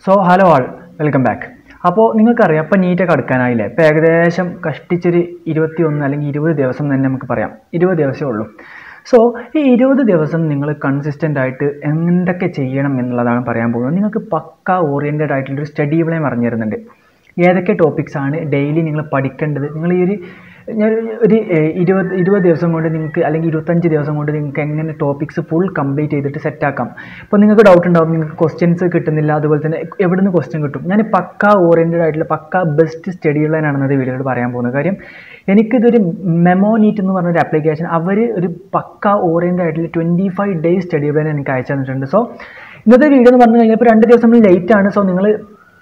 so hello all welcome back അപ്പോൾ നിങ്ങൾക്കറിയാം ഇപ്പോൾ നീറ്റൊക്കെ അടുക്കാനായില്ലേ ഇപ്പോൾ ഏകദേശം കഷ്ടിച്ചൊരു ഇരുപത്തി ഒന്ന് അല്ലെങ്കിൽ ഇരുപത് ദിവസം തന്നെ നമുക്ക് പറയാം ഇരുപത് ദിവസമേ ഉള്ളൂ സോ ഈ ഇരുപത് ദിവസം നിങ്ങൾ കൺസിസ്റ്റൻ്റ് ആയിട്ട് എന്തൊക്കെ ചെയ്യണം എന്നുള്ളതാണ് പറയാൻ പോകുന്നത് നിങ്ങൾക്ക് പക്ക ഓറിയൻറ്റഡ് ആയിട്ടുള്ളൊരു സ്റ്റഡി പ്ലാൻ പറഞ്ഞു തരുന്നുണ്ട് ഏതൊക്കെ ടോപ്പിക്സ് ആണ് ഡെയിലി നിങ്ങൾ പഠിക്കേണ്ടത് നിങ്ങൾ ഈ ഒരു ഞാൻ ഒരു ഏഹ്, ഇരുപത് ഇരുപത് ദിവസം കൊണ്ട് നിങ്ങൾക്ക് അല്ലെങ്കിൽ ഇരുപത്തഞ്ച് ദിവസം കൊണ്ട് നിങ്ങൾക്ക് എങ്ങനെ ടോപ്പിക്സ് ഫുൾ കംപ്ലീറ്റ് ചെയ്തിട്ട് സെറ്റാക്കാം ഇപ്പോൾ നിങ്ങൾക്ക് ഡൗട്ട് ഉണ്ടാവും നിങ്ങൾക്ക് ക്വസ്റ്റ്യൻസ് കിട്ടുന്നില്ല അതുപോലെ തന്നെ എവിടെ നിന്ന് ക്വസ്റ്റ്യൻ കിട്ടും ഞാൻ പക്ക ഓറിയൻറ്റഡ് ആയിട്ടുള്ള പക്ക ബെസ്റ്റ് സ്റ്റഡി പ്ലാനാണെന്നത് വീഡിയോയിൽ പറയാൻ പോകുന്നത് കാര്യം എനിക്കിതൊരു മെമോ നീറ്റ് എന്ന് പറഞ്ഞൊരു ആപ്ലിക്കേഷൻ അവർ ഒരു പക്ക ഓറിയൻറ്റഡ് ആയിട്ടുള്ള twenty five days study plan എനിക്ക് അയച്ചു തന്നിട്ടുണ്ട് സോ ഇന്നത്തെ വീഡിയോ എന്ന് പറഞ്ഞു കഴിഞ്ഞാൽ ഇപ്പോൾ രണ്ട് ദിവസം ലേറ്റ് ആണ് സോ നിങ്ങൾ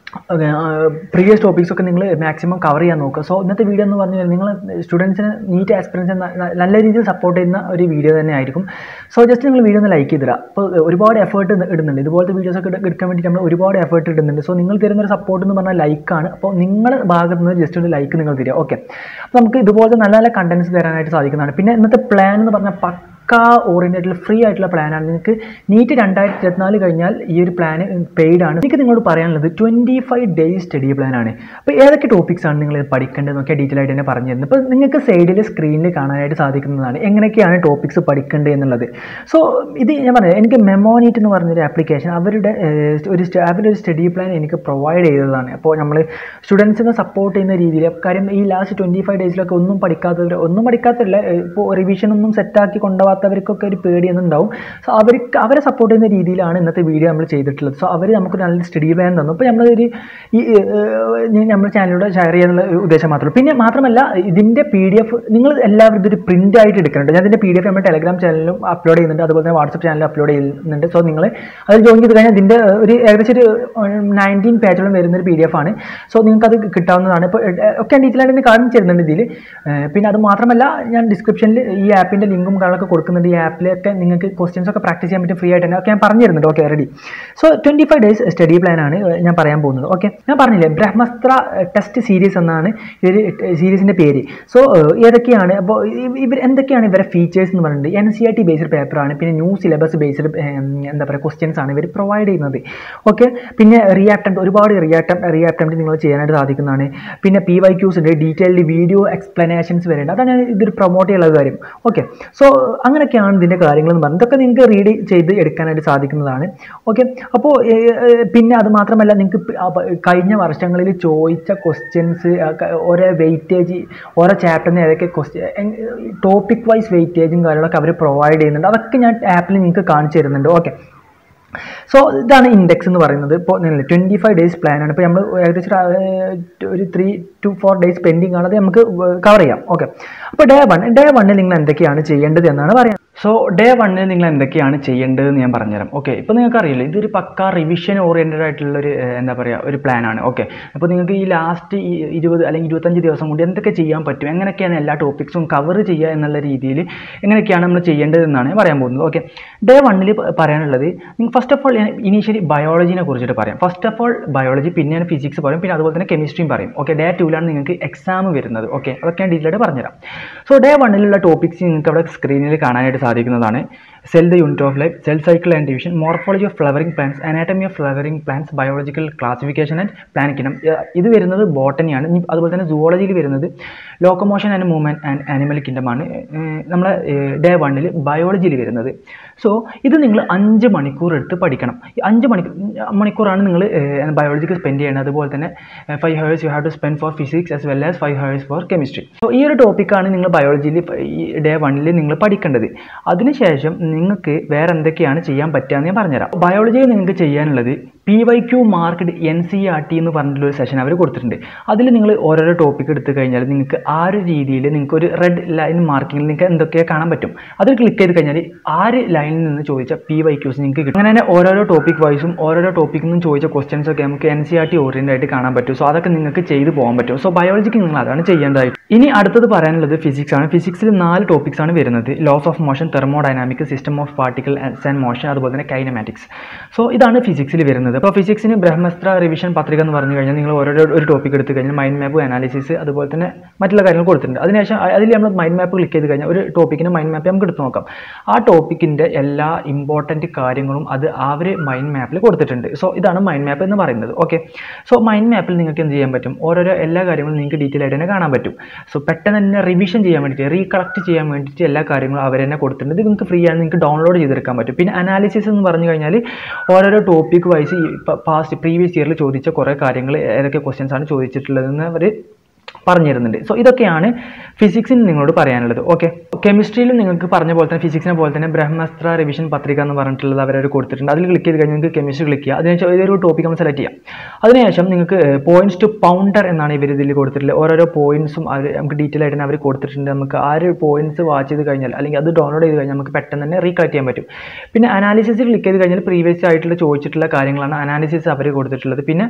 പ്രീവിയസ് ടോപ്പിക്സ് ഒക്കെ നിങ്ങൾ മാക്സിമം കവർ ചെയ്യാൻ നോക്കുക സോ ഇന്നത്തെ വീഡിയോ എന്ന് പറഞ്ഞു കഴിഞ്ഞാൽ നിങ്ങൾ സ്റ്റുഡൻസിന് നീറ്റ് ആസ്പിറൻസ് നല്ല രീതിയിൽ സപ്പോർട്ട് ചെയ്യുന്ന ഒരു വീഡിയോ തന്നെ ആയിരിക്കും സോ ജസ്റ്റ് നിങ്ങൾ വീഡിയോ ഒന്ന് ലൈക്ക് ചെയ്തിടുക അപ്പോൾ ഒരുപാട് എഫേർട്ട് ഇടുന്നുണ്ട് ഇതുപോലത്തെ വീഡിയോസ് ഒക്കെ എടുക്കാൻ വേണ്ടി നമ്മൾ ഒരുപാട് എഫേർട്ട് ഇടുന്നുണ്ട് സോ നിങ്ങൾ തരുന്ന ഒരു സപ്പോർട്ട് എന്ന് പറഞ്ഞാൽ ലൈക്കാണ് അപ്പോൾ നിങ്ങളുടെ ഭാഗത്ത് നിന്ന് ജസ്റ്റ് ഒരു ലൈക്ക് നിങ്ങൾ തരിക ഓക്കെ അപ്പോൾ നമുക്ക് ഇതുപോലത്തെ നല്ല നല്ല കണ്ടൻസ് തരാനായിട്ട് സാധിക്കുന്നതാണ് പിന്നെ ഇന്നത്തെ പ്ലാൻ എന്ന് പറഞ്ഞാൽ പക്ക ഓറിയൻറ്റഡ് ഫ്രീ ആയിട്ടുള്ള പ്ലാനാണ് നിങ്ങൾക്ക് നീറ്റ് രണ്ടായിരത്തി ഇരുപത്തിനാല് കഴിഞ്ഞാൽ ഈ ഒരു പ്ലാൻ പെയ്ഡ് ആണ് എനിക്ക് നിങ്ങളോട് പറയാനുള്ളത് ട്വൻറ്റി ഫൈവ് ഡേയ്സ് സ്റ്റഡി പ്ലാനാണ് അപ്പോൾ ഏതൊക്കെ ടോപ്പിക്സ് ആണ് നിങ്ങൾ പഠിക്കേണ്ടത് നോക്കിയാൽ ഡീറ്റെയിൽ ആയിട്ട് തന്നെ പറഞ്ഞു തരുന്നത് ഇപ്പോൾ നിങ്ങൾക്ക് സൈഡിൽ സ്ക്രീനിൽ കാണാനായിട്ട് സാധിക്കുന്നതാണ് എങ്ങനെയൊക്കെയാണ് ടോപ്പിക്സ് പഠിക്കേണ്ടത് എന്നുള്ളത് സോ ഇത് ഞാൻ പറഞ്ഞത് എനിക്ക് മെമോനീറ്റ് എന്ന് പറഞ്ഞൊരു ആപ്ലിക്കേഷൻ അവരുടെ ഏഹ്, ഒരു സ്റ്റ- അവരുടെ ഒരു സ്റ്റഡി പ്ലാൻ എനിക്ക് പ്രൊവൈഡ് ചെയ്തതാണ് അപ്പോൾ നമ്മൾ സ്റ്റുഡൻസിനെ സപ്പോർട്ട് ചെയ്യുന്ന രീതിയിൽ കാര്യം ഈ ലാസ്റ്റ് ട്വൻറ്റി ഫൈവ് ഡേയ്സിലൊക്കെ ഒന്നും പഠിക്കാത്തവർ ഒന്നും പഠിക്കാത്തവരില്ല ഇപ്പോൾ റിവിഷൻ ഒന്നും സെറ്റാക്കി കൊണ്ടുപോകാത്തവർക്കൊക്കെ ഒരു പേടിയൊന്നും ഉണ്ടാവും സോ അവർക്ക് അവരെ സപ്പോർട്ട് ചെയ്യുന്ന രീതിയിലാണ് ഇന്നത്തെ വീഡിയോ നമ്മൾ ചെയ്തിട്ടുള്ളത് സോ അവർ നമുക്ക് നല്ല സ്റ്റഡി പ്ലാൻ തന്നു അപ്പോൾ നമ്മളൊരു ഈ ഏഹ്, നമ്മുടെ ചാനലിലൂടെ ഷെയർ ചെയ്യാനുള്ള ഒരു ഉദ്ദേശം മാത്രമേ ഉള്ളൂ പിന്നെ മാത്രമല്ല ഇതിൻ്റെ പി ഡി എഫ് നിങ്ങൾ എല്ലാവരും ഇതൊരു പ്രിൻ്റ് ആയിട്ട് എടുക്കുന്നുണ്ട് ഞാൻ ഇതിൻ്റെ പി ഡി എഫ് നമ്മുടെ ടെലഗ്രാം ചാനലിലും അപ്ലോഡ് ചെയ്യുന്നുണ്ട് അതുപോലെ തന്നെ വാട്സപ്പ് ചാനലിൽ അപ്ലോഡ് ചെയ്യുന്നുണ്ട് സോ നിങ്ങൾ അതിൽ ജോയിൻ ചെയ്ത് കഴിഞ്ഞാൽ ഇതിൻ്റെ ഒരു ഏകദേശം ഒരു നയൻറ്റീൻ പേജോളം വരുന്ന ഒരു പി ഡി എഫ് ആണ് സോ നിങ്ങൾക്ക് അത് കിട്ടാവുന്നതാണ് ഇപ്പോൾ ഒക്കെ ഡീറ്റെയിൽ ആയിട്ട് കാണിച്ചു തരുന്നുണ്ട് ഇതിൽ പിന്നെ അത് മാത്രമല്ല ഞാൻ ഡിസ്ക്രിപ്ഷനിൽ ഈ ആപ്പിൻ്റെ ലിങ്കും കാര്യങ്ങളൊക്കെ കൊടുക്കുന്നുണ്ട് ഈ ആപ്പിലൊക്കെ നിങ്ങൾക്ക് ക്വസ്റ്റ്യൻസ് ഒക്കെ പ്രാക്ടീസ് ചെയ്യാൻ പറ്റും ഫ്രീ ആയിട്ട് തന്നെ ഒക്കെ ഞാൻ പറഞ്ഞു തരുന്നുണ്ട് okay ready so twenty five days study plan ആണ് ഞാൻ പറയാൻ പോകുന്നത് ഓക്കെ ഞാൻ പറഞ്ഞില്ലേ ബ്രഹ്മസ്ത്ര ടെസ്റ്റ് സീരീസ് എന്നാണ് ഈ ഒരു സീരീസിൻ്റെ പേര് സോ ഏതൊക്കെയാണ് അപ്പോൾ ഇവർ എന്തൊക്കെയാണ് ഇവരെ ഫീച്ചേഴ്സ് എന്ന് പറയുന്നത് N C R T based പേപ്പറാണ് പിന്നെ ന്യൂ സിലബസ് ബേസ്ഡ് എന്താ പറയുക ക്വസ്റ്റ്യൻസ് ആണ് ഇവർ പ്രൊവൈഡ് ചെയ്യുന്നത് ഓക്കെ പിന്നെ റിയാക്ടം ഒരുപാട് റിയാക്ടം റിയാക്ടം നിങ്ങൾ ചെയ്യാനായിട്ട് സാധിക്കുന്നതാണ് പിന്നെ പി വൈ ക്യൂസ് ഉണ്ട് ഡീറ്റെയിൽഡ് വീഡിയോ എക്സ്പ്ലനേഷൻസ് വരുന്നുണ്ട് അതാണ് ഞാൻ ഇതിൽ പ്രൊമോട്ട് ചെയ്യാനുള്ള കാര്യം ഓക്കെ സോ അങ്ങനെയൊക്കെയാണ് ഇതിൻ്റെ കാര്യങ്ങൾ എന്ന് പറഞ്ഞത് ഇതൊക്കെ നിങ്ങൾക്ക് റീഡ് ചെയ്ത് എടുക്കാനായിട്ട് സാധിക്കുന്നതാണ് ഓക്കെ അപ്പോൾ പിന്നെ അത് മാത്രമല്ല നിങ്ങൾക്ക് പ്- അപ്പ- കഴിഞ്ഞ വർഷങ്ങളിൽ ചോദിച്ച ക്വസ്റ്റ്യൻസ് ഓരോ വെയിറ്റേജ് ഓരോ ചാപ്റ്ററിന് ഏതൊക്കെ ക്വസ്റ്റ്യൻ ടോപ്പിക് വൈസ് വെയിറ്റേജും കാര്യങ്ങളൊക്കെ അവർ പ്രൊവൈഡ് ചെയ്യുന്നുണ്ട് അതൊക്കെ ഞാൻ ആപ്പിൽ നിങ്ങൾക്ക് കാണിച്ചു തരുന്നുണ്ട് ഓക്കെ സോ ഇതാണ് ഇൻഡെക്സ് എന്ന് പറയുന്നത് ഇപ്പോൾ ട്വൻറ്റി ഫൈവ് ഡേയ്സ് പ്ലാനാണ് ഇപ്പോൾ നമ്മൾ ഏകദേശം ഒരു, ഏഹ്, ഒരു three to four days pending ആണ് അത് നമുക്ക് കവർ ചെയ്യാം ഓക്കെ അപ്പോൾ ഡേ വൺ ഡേ വണ്ണിൽ നിങ്ങൾ എന്തൊക്കെയാണ് ചെയ്യേണ്ടത് എന്നാണ് പറയുന്നത് സോ ഡേ വണ്ണിൽ നിങ്ങൾ എന്തൊക്കെയാണ് ചെയ്യേണ്ടതെന്ന് ഞാൻ പറഞ്ഞുതരാം ഓക്കെ ഇപ്പോൾ നിങ്ങൾക്ക് അറിയില്ല ഇതൊരു പക്ക റിവിഷൻ ഓറിയൻറ്റഡ് ആയിട്ടുള്ള ഒരു ഏഹ്, എന്താ പറയുക ഒരു പ്ലാനാണ് ഓക്കെ അപ്പോൾ നിങ്ങൾക്ക് ഈ ലാസ്റ്റ് ഈ ഇരുപത് അല്ലെങ്കിൽ ഇരുപത്തഞ്ച് ദിവസം കൊണ്ട് എന്തൊക്കെ ചെയ്യാൻ പറ്റും എങ്ങനെയൊക്കെയാണ് എല്ലാ ടോപ്പിക്സും കവർ ചെയ്യുക എന്നുള്ള രീതിയിൽ എങ്ങനെയൊക്കെയാണ് നമ്മൾ ചെയ്യേണ്ടതെന്നാണ് ഞാൻ പറയാൻ പോകുന്നത് ഓക്കെ ഡേ വണ്ണിൽ പറയാനുള്ളത് നിങ്ങൾ ഫസ്റ്റ് ഓഫ് ഓൾ ഇനീഷ്യലി ബയോളജിനെ കുറിച്ചിട്ട് പറയാം ഫസ്റ്റ് ഓഫ് ഓൾ ബയോളജി പിന്നെയാണ് ഫിസിക്സ് പറയും പിന്നെ അതുപോലെ തന്നെ കെമിസ്ട്രിയും പറയും ഓക്കെ ഡേ ടൂലാണ് നിങ്ങൾക്ക് എക്സാം വരുന്നത് ഓക്കെ അതൊക്കെ ഞാൻ ഡീറ്റെയിൽ ആയിട്ട് പറഞ്ഞുതരാം സോ ഡേ വണ്ണിലുള്ള ടോപ്പിക്സ് നിങ്ങൾക്ക് അവിടെ സ്ക്രീനിൽ കാണാനായിട്ട് സാധിക്കുന്നതാണ് cell the unit of life cell cycle and division morphology of flowering plants anatomy of flowering plants biological classification and plant kingdom ഇത് വരുന്നത് ബോട്ടണിയാണ് ഇനി അതുപോലെ തന്നെ സുവോളജിയിൽ വരുന്നത് locomotion and movement and animal കിൻഡമാണ് നമ്മളെ ഡേ വണ്ണിൽ ബയോളജിയിൽ വരുന്നത് സോ ഇത് നിങ്ങൾ അഞ്ച് മണിക്കൂർ എടുത്ത് പഠിക്കണം ഈ അഞ്ച് മണിക്കൂർ മണിക്കൂറാണ് നിങ്ങൾ ബയോളജിക്ക് സ്പെൻഡ് ചെയ്യുന്നത് അതുപോലെ തന്നെ five hours you have to spend for physics as well as five hours for chemistry so ഈ ഒരു ടോപ്പിക്കാണ് നിങ്ങൾ ബയോളജിയിൽ ഈ ഡേ വണ്ണിൽ നിങ്ങൾ പഠിക്കേണ്ടത് അതിനുശേഷം നിങ്ങൾക്ക് വേറെ എന്തൊക്കെയാണ് ചെയ്യാൻ പറ്റുക എന്ന് ഞാൻ പറഞ്ഞുതരാം ബയോളജിയിൽ നിങ്ങൾക്ക് ചെയ്യാനുള്ളത് P Y Q marked N C R T എന്ന് പറഞ്ഞിട്ടുള്ള ഒരു സെഷൻ അവർ കൊടുത്തിട്ടുണ്ട് അതിൽ നിങ്ങൾ ഓരോരോ ടോപ്പിക് എടുത്തു കഴിഞ്ഞാൽ നിങ്ങൾക്ക് ആ ഒരു രീതിയിൽ നിങ്ങൾക്ക് ഒരു റെഡ് ലൈൻ മാർക്കിങ്ങിൽ നിങ്ങൾക്ക് എന്തൊക്കെ കാണാൻ പറ്റും അതിൽ ക്ലിക്ക് ചെയ്ത് കഴിഞ്ഞാൽ ആ ഒരു ലൈനിൽ നിന്ന് ചോദിച്ച പി വൈ ക്യൂസ് നിങ്ങൾക്ക് കിട്ടും അങ്ങനെ തന്നെ ഓരോരോ ടോപ്പിക് വൈസും ഓരോരോ ടോപ്പിക്കിൽ നിന്നും ചോദിച്ച ക്വസ്റ്റ്യൻസ് ഒക്കെ നമുക്ക് N C R T orient ആയിട്ട് കാണാൻ പറ്റും സോ അതൊക്കെ നിങ്ങൾക്ക് ചെയ്ത് പോകാൻ പറ്റും സോ ബയോളജിക്ക് നിങ്ങൾ അതാണ് ചെയ്യേണ്ടതായിട്ട് ഇനി അടുത്തത് പറയാനുള്ളത് ഫിസിക്സ് ആണ് ഫിസിക്സിൽ നാല് ടോപ്പിക്സ് ആണ് വരുന്നത് laws of motion thermodynamic system of particle and motion അതുപോലെ തന്നെ കൈനമാറ്റിക്സ് സോ ഇതാണ് ഫിസിക്സിൽ വരുന്നത് അപ്പോൾ ഫിസിക്സിന് ബ്രഹ്മസ്ത്ര റിവിഷൻ പത്രിക എന്ന് പറഞ്ഞു കഴിഞ്ഞാൽ നിങ്ങൾ ഓരോ ഒരു ടോപ്പിക് എടുത്തു കഴിഞ്ഞാൽ മൈൻഡ് മാപ്പ് അനാലിസിസ് അതുപോലെ തന്നെ മറ്റുള്ള കാര്യങ്ങൾ കൊടുത്തിട്ടുണ്ട് അതിനുശേഷം അ- അതിൽ നമ്മൾ മൈൻഡ് മാപ്പ് ക്ലിക്ക് ചെയ്ത് കഴിഞ്ഞാൽ ഒരു ടോപ്പിക്കിന് മൈൻഡ് മാപ്പ് നമുക്ക് എടുത്ത് നോക്കാം ആ ടോപ്പിക്കിൻ്റെ എല്ലാ ഇമ്പോർട്ടൻറ്റ് കാര്യങ്ങളും അത് അവർ മൈൻഡ് മാപ്പിൽ കൊടുത്തിട്ടുണ്ട് സോ ഇതാണ് മൈൻഡ് മാപ്പ് എന്ന് പറയുന്നത് ഓക്കെ സോ മൈൻഡ് മാപ്പിൽ നിങ്ങൾക്ക് എന്ത് ചെയ്യാൻ പറ്റും ഓരോരോ എല്ലാ കാര്യങ്ങളും നിങ്ങൾക്ക് ഡീറ്റെയിൽ ആയിട്ട് തന്നെ കാണാൻ പറ്റും സോ പെട്ടെന്ന് തന്നെ റിവിഷൻ ചെയ്യാൻ വേണ്ടിയിട്ട് റീകളക്ട് ചെയ്യാൻ വേണ്ടിയിട്ട് എല്ലാ കാര്യങ്ങളും അവർ തന്നെ കൊടുത്തിട്ടുണ്ട് ഇത് നിങ്ങൾക്ക് ഫ്രീ ആണ് നിങ്ങൾക്ക് ഡൗൺലോഡ് ചെയ്തെടുക്കാൻ പറ്റും പിന്നെ അനാലിസിസ് എന്ന് പറഞ്ഞു കഴിഞ്ഞാൽ ഓരോരോ ടോപ്പിക് വൈസ് പാസ്റ്റ് പ്രീവിയസ് ഇയറിൽ ചോദിച്ച കുറേ കാര്യങ്ങൾ ഏതൊക്കെ ക്വസ്റ്റ്യൻസ് ആണ് ചോദിച്ചിട്ടുള്ളതെന്ന് അവർ പറഞ്ഞു തരുന്നുണ്ട് സോ ഇതൊക്കെയാണ് ഫിസിക്സിന് നിങ്ങളോട് പറയാനുള്ളത് ഓക്കെ കെമിസ്ട്രിയിലും നിങ്ങൾക്ക് പറഞ്ഞ പോലെ തന്നെ ഫിസിക്സിനെ പോലെ തന്നെ ബ്രഹ്മസ്ത്ര റിവിഷൻ പത്രിക എന്ന് പറഞ്ഞിട്ടുള്ളത് അവരവർ കൊടുത്തിട്ടുണ്ട് അതിൽ ക്ലിക്ക് ചെയ്ത് കഴിഞ്ഞാൽ നിങ്ങൾക്ക് കെമിസ്ട്രി ക്ലിക്ക് ചെയ്യുക അതിനുശേഷം ഇതൊരു ടോപ്പിക് നമ്മൾ സെലക്ട് ചെയ്യാം അതിനുശേഷം നിങ്ങൾക്ക് പോയിന്റ്സ് ടു പൗണ്ടർ എന്നാണ് ഇവർ ഇതിൽ കൊടുത്തിട്ടുള്ളത് ഓരോരോ പോയിന്റ്സും അവർ നമുക്ക് ഡീറ്റെയിൽ ആയിട്ട് തന്നെ അവർ കൊടുത്തിട്ടുണ്ട് നമുക്ക് ആ ഒരു പോയിന്റ്സ് വാച്ച് ചെയ്ത് കഴിഞ്ഞാൽ അല്ലെങ്കിൽ അത് ഡൗൺലോഡ് ചെയ്ത് കഴിഞ്ഞാൽ നമുക്ക് പെട്ടെന്ന് തന്നെ റീകളക്ട് ചെയ്യാൻ പറ്റും പിന്നെ അനാലിസിസ് ക്ലിക്ക് ചെയ്ത് കഴിഞ്ഞാൽ പ്രീവിയസ് ആയിട്ടുള്ള ചോദിച്ചിട്ടുള്ള കാര്യങ്ങളാണ് അനാലിസിസ് അവർ കൊടുത്തിട്ടുള്ളത് പിന്നെ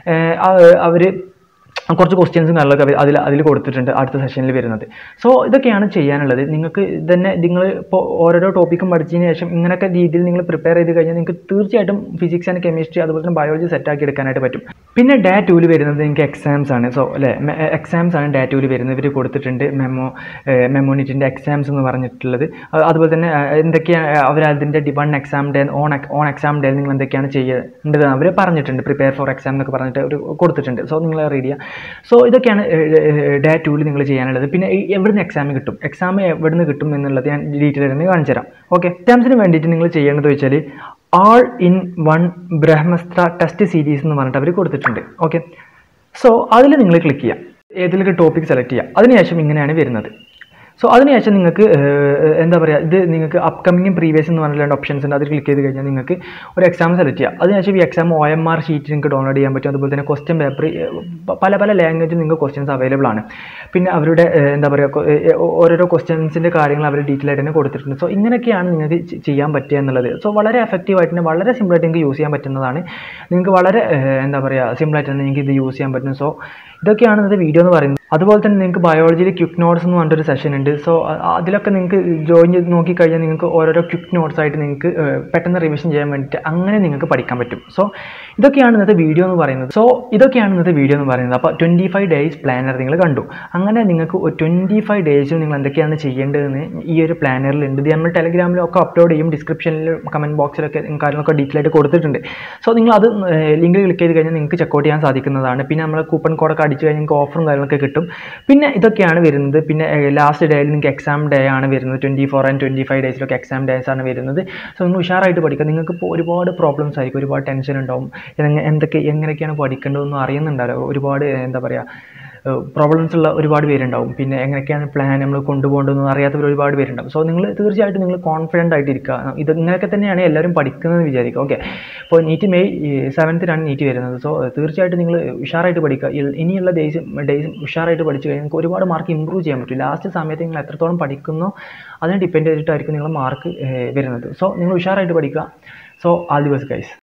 അവർ കുറച്ച് ക്വസ്റ്റ്യൻസും കാര്യങ്ങളൊക്കെ അവർ അതിൽ അതിൽ കൊടുത്തിട്ടുണ്ട് അടുത്ത സെഷനിൽ വരുന്നത് സോ ഇതൊക്കെയാണ് ചെയ്യാനുള്ളത് നിങ്ങൾക്ക് തന്നെ നിങ്ങൾ ഇപ്പോൾ ഓരോരോ ടോപ്പിക്കും പഠിച്ചതിന് ശേഷം ഇങ്ങനെയൊക്കെ രീതിയിൽ നിങ്ങൾ പ്രിപ്പയർ ചെയ്ത് കഴിഞ്ഞാൽ നിങ്ങൾക്ക് തീർച്ചയായിട്ടും ഫിസിക്സ് ആൻഡ് കെമിസ്ട്രി അതുപോലെ തന്നെ ബയോളജി സെറ്റാക്കി എടുക്കാനായിട്ട് പറ്റും പിന്നെ ഡേ ടൂവിൽ വരുന്നത് നിങ്ങൾക്ക് എക്സാംസ് ആണ് സോ അല്ലേ എക്സാംസ് ആണ് ഡേ ടൂവിൽ വരുന്നത് ഇവർ കൊടുത്തിട്ടുണ്ട് മെമ്മോ മെമ്മോണിറ്റിൻ്റെ എക്സാംസ് എന്ന് പറഞ്ഞിട്ടുള്ളത് അത് അതുപോലെ തന്നെ ഏഹ്, എന്തൊക്കെയാണ് അവർ അതിൻ്റെ one exam day on on exam day നിങ്ങൾ എന്തൊക്കെയാണ് ചെയ്യേണ്ടത് അവർ പറഞ്ഞിട്ടുണ്ട് പ്രിപ്പയർ ഫോർ എക്സാം എന്നൊക്കെ പറഞ്ഞിട്ട് അവർ കൊടുത്തിട്ടുണ്ട് സോ നിങ്ങൾ റീഡ് ചെയ്യുക സോ ഇതൊക്കെയാണ് ഡേ ടൂവിൽ നിങ്ങൾ ചെയ്യാനുള്ളത് പിന്നെ ഈ എവിടുന്ന് എക്സാം കിട്ടും എക്സാം എവിടുന്ന് കിട്ടും എന്നുള്ളത് ഞാൻ ഡീറ്റെയിൽ ആയിട്ട് കാണിച്ചു തരാം ഓക്കെ എക്സാംസിന് വേണ്ടിയിട്ട് നിങ്ങൾ ചെയ്യേണ്ടത് വെച്ചാൽ all in one Brahmastra test series എന്ന് പറഞ്ഞിട്ട് അവർ കൊടുത്തിട്ടുണ്ട് ഓക്കെ സോ അതിൽ നിങ്ങൾ ക്ലിക്ക് ചെയ്യാം ഏതിലൊക്കെ ടോപ്പിക് സെലക്ട് ചെയ്യാം അതിനുശേഷം ഇങ്ങനെയാണ് വരുന്നത് സോ അതിനുശേഷം നിങ്ങൾക്ക് ഏഹ്, എന്താ പറയുക ഇത് നിങ്ങൾക്ക് അപ്കമിങ് പ്രീവിയസ് എന്ന് പറഞ്ഞ രണ്ട് ഓപ്ഷൻസ് ഉണ്ട് അതിൽ ക്ലിക്ക് ചെയ്ത് കഴിഞ്ഞാൽ നിങ്ങൾക്ക് ഒരു എക്സാം സെലക്ട് ചെയ്യാം അതിനുശേഷം ഈ exam O M R sheet നിങ്ങൾക്ക് ഡൗൺലോഡ് ചെയ്യാൻ പറ്റും അതുപോലെ തന്നെ ക്വസ്റ്റ്യൻ പേപ്പർ പല പല ലാംഗ്വേജും നിങ്ങൾക്ക് ക്വസ്റ്റ്യൻസ് അവൈലബിൾ ആണ് പിന്നെ അവരുടെ ഏഹ്, എന്താ പറയുക കൊ- ഏഹ്, ഓരോരോ ക്വസ്റ്റ്യൻസിൻ്റെ കാര്യങ്ങൾ അവർ ഡീറ്റെയിൽ ആയിട്ട് തന്നെ കൊടുത്തിട്ടുണ്ട് സോ ഇങ്ങനെയൊക്കെയാണ് നിങ്ങൾക്ക് ചെ- ചെയ്യാൻ പറ്റുക എന്നുള്ളത് സോ വളരെ എഫക്റ്റീവ് ആയിട്ട് തന്നെ വളരെ സിമ്പിളായിട്ട് നിങ്ങൾക്ക് യൂസ് ചെയ്യാൻ പറ്റുന്നതാണ് നിങ്ങൾക്ക് വളരെ ഏഹ്, എന്താ പറയുക സിമ്പിളായിട്ട് തന്നെ നിങ്ങൾക്ക് ഇത് യൂസ് ചെയ്യാൻ പറ്റും സോ ഇതൊക്കെയാണ് ഇന്നത്തെ വീഡിയോ എന്ന് പറയുന്നത് അതുപോലെ തന്നെ നിങ്ങൾക്ക് ബയോളജിയിൽ ക്വിക്ക് നോട്ട്സ് എന്ന് പറഞ്ഞിട്ടൊരു സെഷൻ ഉണ്ട് സോ അതിലൊക്കെ നിങ്ങൾക്ക് ജോയിൻ ചെയ്ത് നോക്കിക്കഴിഞ്ഞാൽ നിങ്ങൾക്ക് ഓരോരോ ക്വിക്ക് നോട്ട്സ് ആയിട്ട് നിങ്ങൾക്ക് ഏഹ്, പെട്ടെന്ന് റിവിഷൻ ചെയ്യാൻ വേണ്ടിയിട്ട് അങ്ങനെ നിങ്ങൾക്ക് പഠിക്കാൻ പറ്റും സോ ഇതൊക്കെയാണ് ഇന്നത്തെ വീഡിയോ എന്ന് പറയുന്നത് സോ ഇതൊക്കെയാണ് ഇന്നത്തെ വീഡിയോ എന്ന് പറയുന്നത് അപ്പോൾ ട്വൻറ്റി ഫൈവ് ഡേയ്സ് പ്ലാനർ നിങ്ങൾ കണ്ടു അങ്ങനെ നിങ്ങൾക്ക് ട്വൻറ്റി ഫൈവ് ഡേയ്സിൽ നിങ്ങൾ എന്തൊക്കെയാണ് ചെയ്യേണ്ടതെന്ന് ഈ ഒരു പ്ലാനറിൽ ഉണ്ട് ഇത് നമ്മൾ ടെലഗ്രാമിലൊക്കെ അപ്ലോഡ് ചെയ്യും ഡിസ്ക്രിപ്ഷനിലും കമൻറ്റ് ബോക്സിലൊക്കെ കാര്യങ്ങളൊക്കെ ഡീറ്റെയിൽ ആയിട്ട് കൊടുത്തിട്ടുണ്ട് സോ നിങ്ങൾ അത് ലിങ്ക് ക്ലിക്ക് ചെയ്ത് കഴിഞ്ഞാൽ നിങ്ങൾക്ക് ചെക്കൗട്ട് ചെയ്യാൻ സാധിക്കുന്നതാണ് പിന്നെ നമ്മൾ കൂപ്പൺ കോഡൊക്കെ അടിച്ച് കഴിഞ്ഞാൽ നിങ്ങൾക്ക് ഓഫറും കാര്യങ്ങളൊക്കെ കിട്ടും പിന്നെ ഇതൊക്കെയാണ് വരുന്നത് പിന്നെ ലാസ്റ്റ് ഡേയിൽ നിങ്ങൾക്ക് എക്സാം ഡേ ആണ് വരുന്നത് twenty four and twenty five ഡേയ്സിലൊക്കെ എക്സാം ഡേയ്സ് ആണ് വരുന്നത് സോ നിങ്ങൾ ഉഷാറായിട്ട് പഠിക്കുക നിങ്ങൾക്ക് ഇപ്പോൾ ഒരുപാട് പ്രോബ്ലംസ് ആയിരിക്കും ഒരുപാട് ടെൻഷൻ ഉണ്ടാവും എങ്ങ- എന്തൊക്കെ എങ്ങനെയൊക്കെയാണ് പഠിക്കേണ്ടതെന്ന് അറിയുന്നുണ്ടാവില്ല ഒരുപാട് എന്താ പറയുക പ്രോബ്ലംസ് ഉള്ള ഒരുപാട് പേരുണ്ടാവും പിന്നെ എങ്ങനെയൊക്കെയാണ് പ്ലാൻ നമ്മൾ കൊണ്ടുപോകേണ്ടതെന്ന് അറിയാത്തവർ ഒരുപാട് പേരുണ്ടാവും സോ നിങ്ങൾ തീർച്ചയായിട്ടും നിങ്ങൾ കോൺഫിഡൻ്റ് ആയിട്ട് ഇരിക്കുക ഇത് ഇങ്ങനെയൊക്കെ തന്നെയാണ് എല്ലാവരും പഠിക്കുന്നത് വിചാരിക്കുക ഓക്കെ ഇപ്പോൾ നീറ്റ് മെയ് സെവൻത്തിനാണ് നീറ്റ് വരുന്നത് സോ തീർച്ചയായിട്ടും നിങ്ങൾ ഉഷാറായിട്ട് പഠിക്കുക ഇൽ- ഇനിയുള്ള ഡേയ്സ് ഡേയ്സ് ഉഷാറായിട്ട് പഠിച്ചു കഴിഞ്ഞാൽ നിങ്ങൾക്ക് ഒരുപാട് മാർക്ക് ഇമ്പ്രൂവ് ചെയ്യാൻ പറ്റും ലാസ്റ്റ് സമയത്ത് നിങ്ങൾ എത്രത്തോളം പഠിക്കുന്നോ അതിനെ ഡിപ്പെൻഡ് ചെയ്തിട്ടായിരിക്കും നിങ്ങളുടെ മാർക്ക് വരുന്നത് സോ നിങ്ങൾ ഉഷാറായിട്ട് പഠിക്കുക so all the best guys